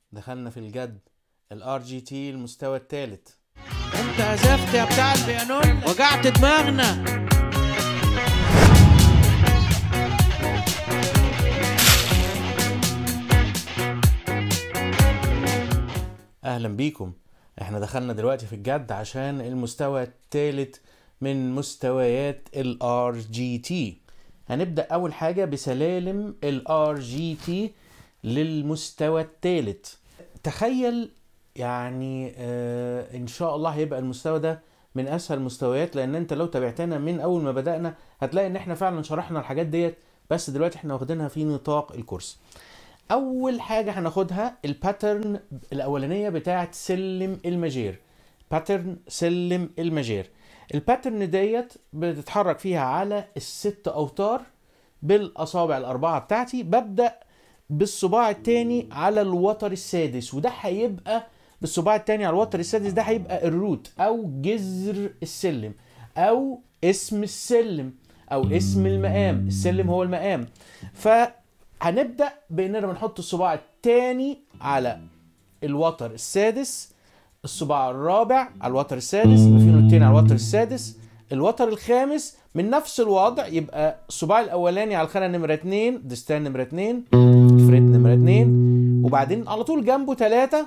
دخلنا في الجد الار جي تي المستوى الثالث انت عزفت يا بتاع البيانون وجعت دماغنا اهلا بيكم احنا دخلنا دلوقتي في الجد عشان المستوى الثالث من مستويات الار جي تي هنبدا اول حاجه بسلالم الار جي تي للمستوى الثالث تخيل يعني آه ان شاء الله هيبقى المستوى ده من اسهل المستويات لان انت لو تابعتنا من اول ما بدانا هتلاقي ان احنا فعلا شرحنا الحاجات ديت بس دلوقتي احنا واخدينها في نطاق الكورس اول حاجه هناخدها الباترن الاولانيه بتاعه سلم المجير باترن سلم المجير الباترن ديت بتتحرك فيها على الست اوتار بالاصابع الاربعه بتاعتي ببدا بالصباع التاني على الوتر السادس وده هيبقى بالصباع التاني على الوتر السادس ده هيبقى الروت او جذر السلم او اسم السلم او اسم المقام السلم هو المقام فهنبدا باننا بنحط الصباع التاني على الوتر السادس الصباع الرابع على الوتر السادس يبقى في نوتين على الوتر السادس الوتر الخامس من نفس الوضع يبقى الصباع الاولاني على الخانه نمره 2 دستان نمره 2 فريت نمره 2 وبعدين على طول جنبه 3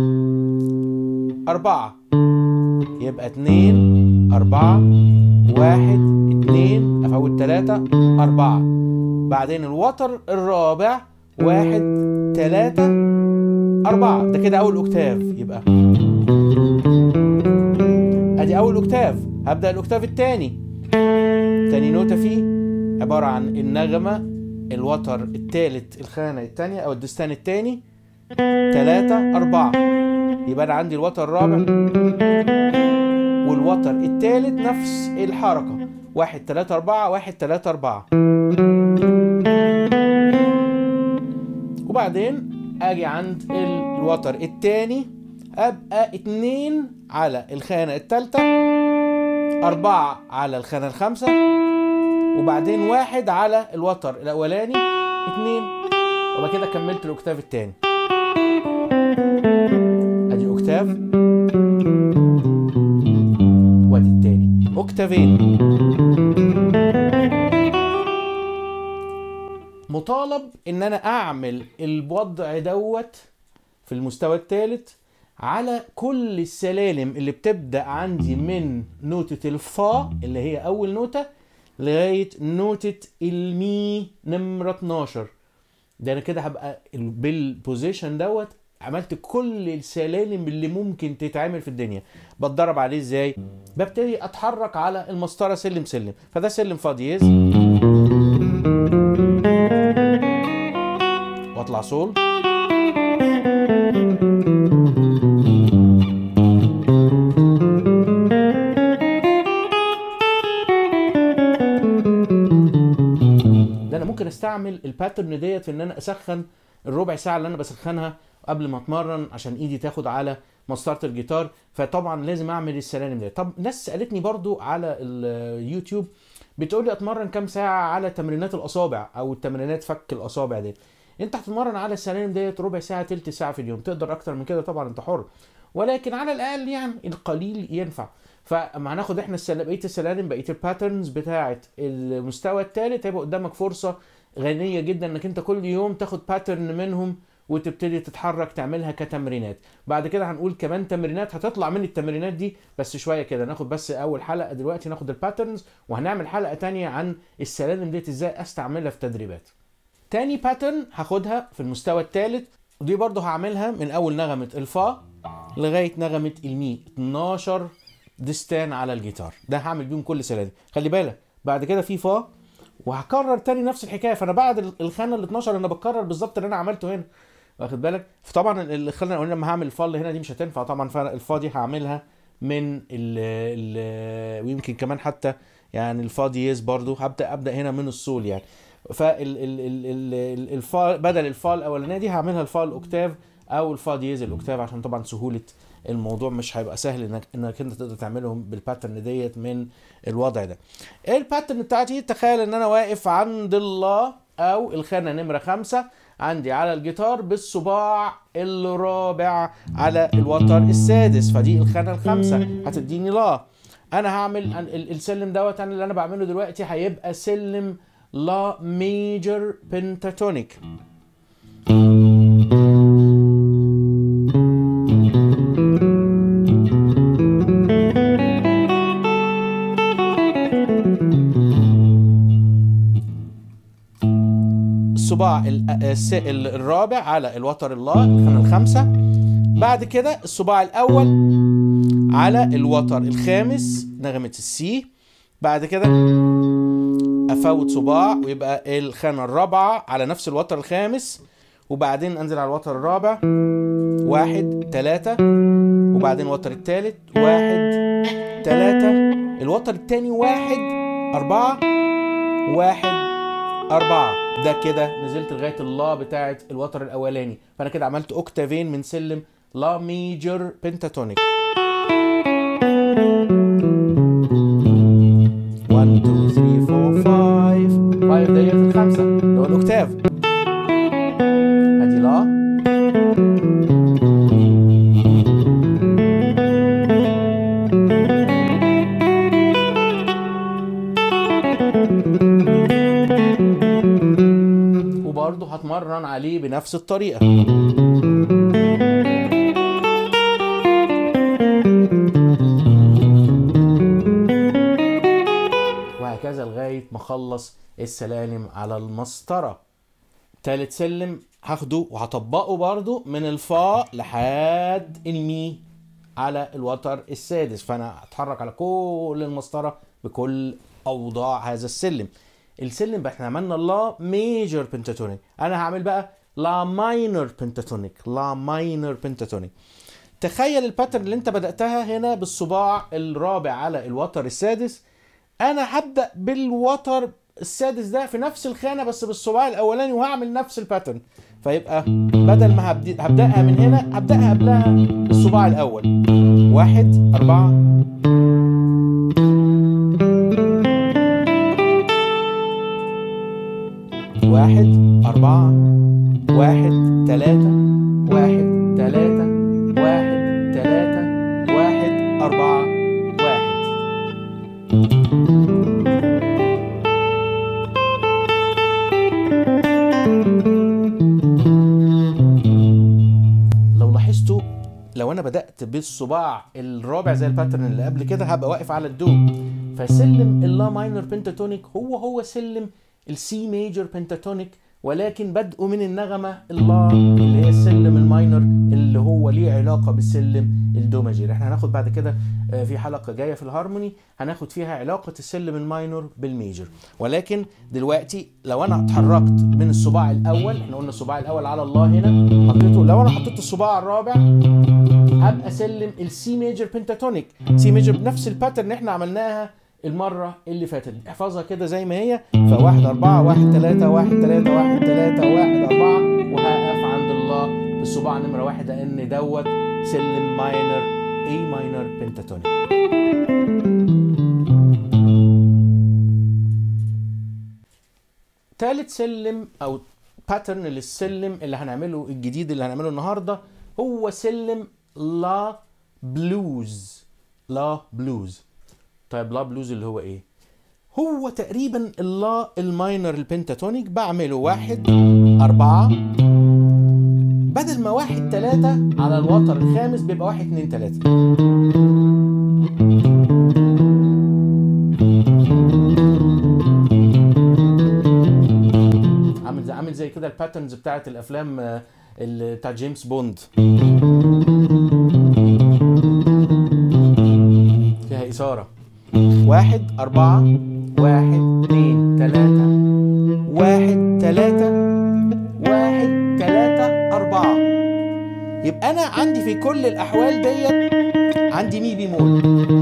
4 يبقى 2 4 1 2 افوت 3 4 بعدين الوتر الرابع 1 3 4 ده كده اول اوكتاف يبقى ادي اول اوكتاف هبدا الاوكتاف الثاني تاني نوتة فيه عبارة عن النغمة الوتر الثالث الخانة الثانية أو الدستان الثاني تلاتة أربعة يبقى أنا عندي الوتر الرابع والوتر الثالث نفس الحركة واحد تلاتة أربعة واحد تلاتة أربعة وبعدين أجي عند الوتر الثاني أبقى اتنين على الخانة الثالثة أربعة على الخانة الخامسة وبعدين واحد على الوتر الأولاني اتنين وبعد كده كملت الأوكتاف التاني أدي أوكتاف وأدي التاني أوكتافين مطالب إن أنا أعمل الوضع دوت في المستوى الثالث على كل السلالم اللي بتبدأ عندي من نوتة الفا اللي هي أول نوتة لغاية نوتة المي نمرة 12 ده أنا كده هبقى بالبوزيشن دوت عملت كل السلالم اللي ممكن تتعمل في الدنيا بتدرب عليه ازاي ببتدي اتحرك على المسطره سلم سلم فده سلم فا دييز واطلع سول ده انا ممكن استعمل الباترن ديت في ان انا اسخن الربع ساعه اللي انا بسخنها قبل ما اتمرن عشان ايدي تاخد على مسطره الجيتار فطبعا لازم اعمل السلالم دي طب ناس سالتني برضو على اليوتيوب بتقول لي اتمرن كام ساعه على تمرينات الاصابع او التمرينات فك الاصابع دي انت هتتمرن على السلالم ديت ربع ساعه تلت ساعه في اليوم تقدر اكتر من كده طبعا انت حر ولكن على الاقل يعني القليل ينفع فما هناخد احنا السلالم بقيه السلالم بقيه الباترنز بتاعه المستوى الثالث هيبقى قدامك فرصه غنيه جدا انك انت كل يوم تاخد باترن منهم وتبتدي تتحرك تعملها كتمرينات بعد كده هنقول كمان تمرينات هتطلع من التمرينات دي بس شويه كده ناخد بس اول حلقه دلوقتي ناخد الباترنز وهنعمل حلقه تانية عن السلالم ديت ازاي استعملها في تدريبات تاني باترن هاخدها في المستوى الثالث ودي برضه هعملها من اول نغمه الفا لغايه نغمه المي 12 دستان على الجيتار ده هعمل بيهم كل سلالم خلي بالك بعد كده في فا وهكرر تاني نفس الحكايه فانا بعد الخانه ال 12 انا بكرر بالظبط اللي انا عملته هنا واخد بالك فطبعا الخانه الاولانيه لما هعمل الفا اللي هنا دي مش هتنفع طبعا فالفا دي هعملها من ال ال ويمكن كمان حتى يعني الفا دييز برضو هبدا ابدا هنا من الصول يعني فالفا بدل الفا الاولانيه دي هعملها الفا الاوكتاف او الفا دييز الاوكتاف عشان طبعا سهوله الموضوع مش هيبقى سهل انك انك انت تقدر تعملهم بالباترن ديت من الوضع ده الباترن بتاعتي تخيل ان انا واقف عند الله او الخانه نمره خمسة عندي على الجيتار بالصباع الرابع على الوتر السادس فدي الخانة الخامسة هتديني لا انا هعمل ال- ال- السلم دوت انا اللي انا بعمله دلوقتي هيبقى سلم لا ميجر بنتاتونيك الصباع ال- الس- ال- الرابع على الوتر اللا الخانة الخامسة بعد كده الصباع الأول على الوتر الخامس نغمة السي بعد كده أفوت صباع ويبقى الخانة الرابعة على نفس الوتر الخامس وبعدين أنزل على الوتر الرابع واحد تلاتة وبعدين الوتر التالت واحد تلاتة الوتر التاني واحد أربعة واحد أربعة ده كده نزلت لغاية اللا بتاعة الوتر الأولاني فأنا كده عملت أوكتافين من سلم لا ميجر بنتاتونيك 1 2 3 4 5 5 ديت الخمسة اللي هو الأوكتاف أدي لا وبرضه هتمرن عليه بنفس الطريقة وهكذا لغاية ما اخلص السلالم على المسطرة تالت سلم هاخده وهطبقه برضو من الفا لحد المي على الوتر السادس فانا هتحرك على كل المسطرة بكل اوضاع هذا السلم السلم بقى احنا عملنا لا ميجر بنتاتونيك انا هعمل بقى لا ماينر بنتاتونيك لا ماينر بنتاتونيك تخيل الباترن اللي انت بدأتها هنا بالصباع الرابع على الوتر السادس انا هبدأ بالوتر السادس ده في نفس الخانة بس بالصباع الاولاني وهعمل نفس الباترن فيبقى بدل ما هبدأ هبدأها من هنا هبدأها قبلها بالصباع الاول واحد اربعة واحد أربعة واحد تلاتة واحد تلاتة واحد تلاتة واحد أربعة واحد لو لاحظتوا لو انا بدات بالصباع الرابع زي الباترن اللي قبل كده هبقى واقف على الدو فسلم اللا ماينر بنتاتونيك هو هو سلم السي ميجر بنتاتونيك ولكن بدءه من النغمه اللا اللي هي السلم الماينر اللي هو ليه علاقه بالسلم الدو ماجير احنا هناخد بعد كده آه، في حلقه جايه في الهارموني هناخد فيها علاقه السلم الماينور بالميجر ولكن دلوقتي لو انا اتحركت من الصباع الاول احنا قلنا الصباع الاول على الله هنا حطيته لو انا حطيت الصباع الرابع هبقى سلم السي ميجر بنتاتونيك سي ميجر بنفس الباترن اللي احنا عملناها المرة اللي فاتت احفظها كده زي ما هي فواحد أربعة واحد تلاتة واحد تلاتة واحد تلاتة واحد أربعة وهقف عند الله بالصباع نمرة واحد لأن دوت سلم ماينر اي ماينر بنتاتونيك تالت سلم او باترن للسلم اللي هنعمله الجديد اللي هنعمله النهارده هو سلم لا بلوز لا بلوز طيب لا بلوز اللي هو ايه هو تقريبا اللا الماينر البنتاتونيك بعمله واحد أربعة بدل ما واحد تلاتة على الوتر الخامس بيبقى واحد اتنين تلاتة عامل زي عامل زي كده الباترنز بتاعت الافلام آه، اللي بتاع جيمس بوند فيها اثاره واحد أربعة واحد اتنين تلاتة واحد تلاتة واحد تلاتة أربعة يبقى أنا عندي في كل الأحوال ديت عندي مي بيمول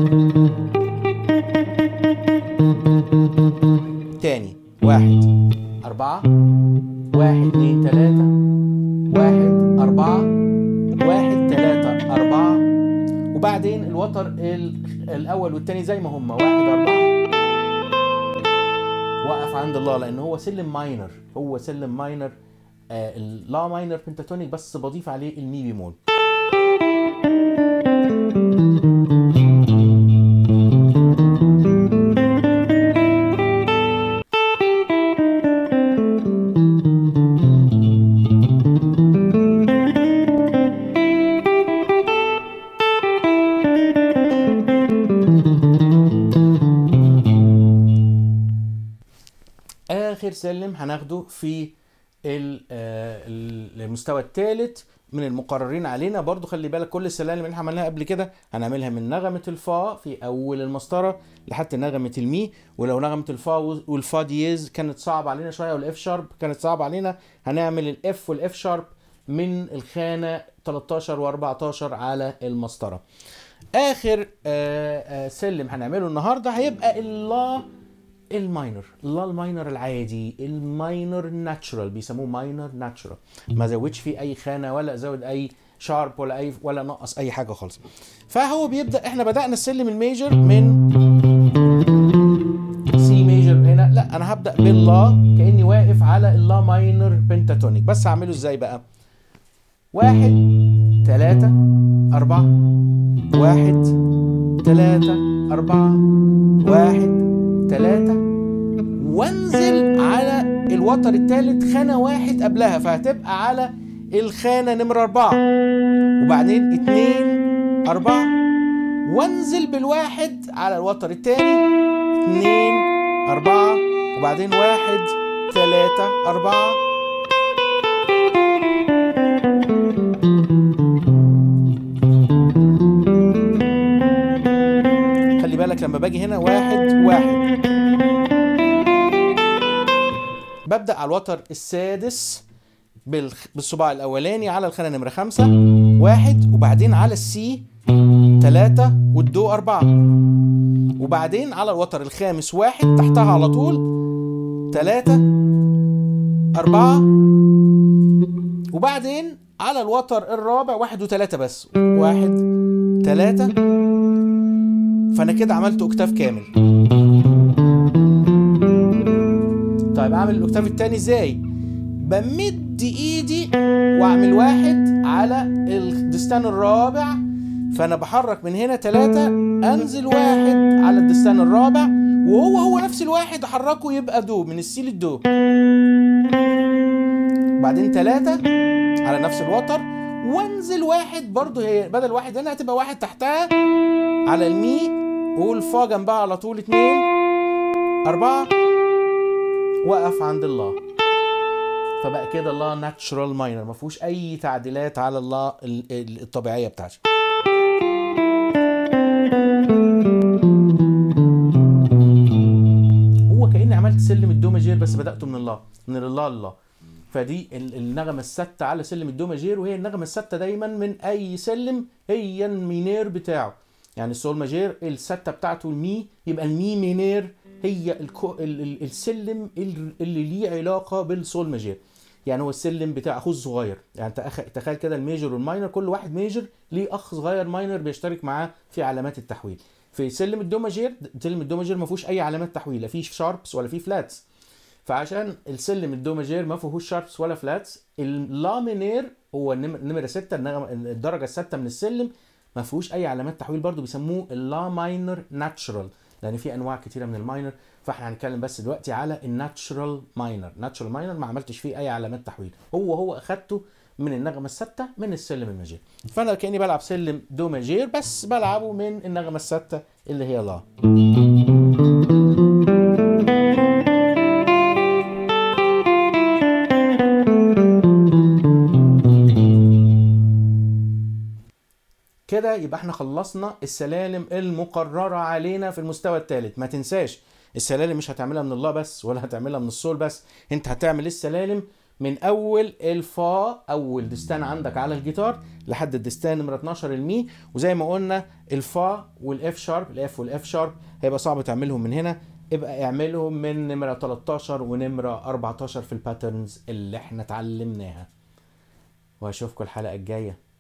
تاني واحد أربعة واحد اتنين تلاتة واحد أربعة واحد تلاتة أربعة وبعدين الوتر ال- الأول والتاني زي ما هما واحد أربعة وقف عند الله لأن هو سلم ماينر هو سلم ماينر آه اللا ماينر بنتاتونيك بس بضيف عليه المي بيمول اخر سلم هناخده في ال- آه، المستوى الثالث من المقررين علينا برضو خلي بالك كل السلالم اللي احنا عملناها قبل كده هنعملها من نغمة الفا في اول المسطرة لحد نغمة المي ولو نغمة الفا والفا دييز كانت صعبة علينا شوية والاف شارب كانت صعبة علينا هنعمل الاف والاف شارب من الخانة 13 و14 على المسطرة اخر آه، آه، سلم هنعمله النهارده هيبقى اللا الماينر لا الماينر العادي الماينر ناتشورال بيسموه ماينر ناتشورال ما زودش فيه اي خانه ولا ازود اي شارب ولا اي ولا نقص اي حاجه خالص فهو بيبدا احنا بدانا السلم الميجر من سي ميجر هنا لا انا هبدا باللا كاني واقف على اللا ماينر بنتاتونيك بس هعمله ازاي بقى واحد ثلاثة أربعة واحد ثلاثة أربعة واحد ثلاثة وانزل على الوتر الثالث خانة واحد قبلها فهتبقى على الخانة نمرة أربعة وبعدين اتنين أربعة وانزل بالواحد على الوتر الثاني اتنين أربعة وبعدين واحد ثلاثة أربعة خلي بالك لما باجي هنا واحد واحد ببدأ على الوتر السادس بالخ- بالصباع الأولاني على الخانة نمرة خمسة واحد وبعدين على السي تلاتة والدو أربعة وبعدين على الوتر الخامس واحد تحتها على طول تلاتة أربعة وبعدين على الوتر الرابع واحد وتلاتة بس واحد تلاتة فأنا كده عملت أكتاف كامل طيب اعمل الاوكتاف التاني ازاي بمد ايدي واعمل واحد على الدستان الرابع فانا بحرك من هنا ثلاثة انزل واحد على الدستان الرابع وهو هو نفس الواحد احركه يبقى دو من السي للدو بعدين ثلاثة على نفس الوتر وانزل واحد برضه هي بدل واحد هنا هتبقى واحد تحتها على المي والفا جنبها على طول اتنين أربعة وقف عند الله فبقى كده الله ناتشرال ماينر ما فيهوش اي تعديلات على الله ال- ال- الطبيعيه بتاعته هو كاني عملت سلم الدو ماجير بس بداته من الله من الله لله فدي ال- النغمه السادسه على سلم الدو ماجير وهي النغمه السادسه دايما من اي سلم هي المينير بتاعه يعني السول ماجير السادسه بتاعته المي يبقى المي مينير هي الكو ال ال السلم ال- اللي ليه علاقه بالسول ماجير يعني هو السلم بتاع اخوه الصغير يعني تأخ- تخيل كده الميجر والماينر كل واحد ميجر ليه اخ صغير ماينر بيشترك معاه في علامات التحويل في سلم الدو ماجير سلم الدو ماجير ما فيهوش اي علامات تحويل لا فيه شاربس ولا فيه فلاتس فعشان السلم الدو ماجير ما فيهوش شاربس ولا فلاتس اللامينير هو النم- نمره 6 النغمه الدرجه السادسه من السلم ما فيهوش اي علامات تحويل برضو بيسموه اللا ماينر ناتشرال لان في انواع كتيره من الماينر فاحنا هنتكلم بس دلوقتي على الناتشرال ماينر ناتشرال ماينر ما عملتش فيه اي علامات تحويل هو هو اخدته من النغمه السادسه من السلم الماجير فانا كاني بلعب سلم دو ماجير بس بلعبه من النغمه السادسه اللي هي لا كده يبقى احنا خلصنا السلالم المقررة علينا في المستوى الثالث ما تنساش السلالم مش هتعملها من الله بس ولا هتعملها من الصول بس انت هتعمل السلالم من اول الفا اول دستان عندك على الجيتار لحد الدستان نمره 12 المي وزي ما قلنا الفا والاف شارب الاف والاف شارب هيبقى صعب تعملهم من هنا ابقى اعملهم من نمره 13 ونمره 14 في الباترنز اللي احنا اتعلمناها واشوفكم الحلقه الجايه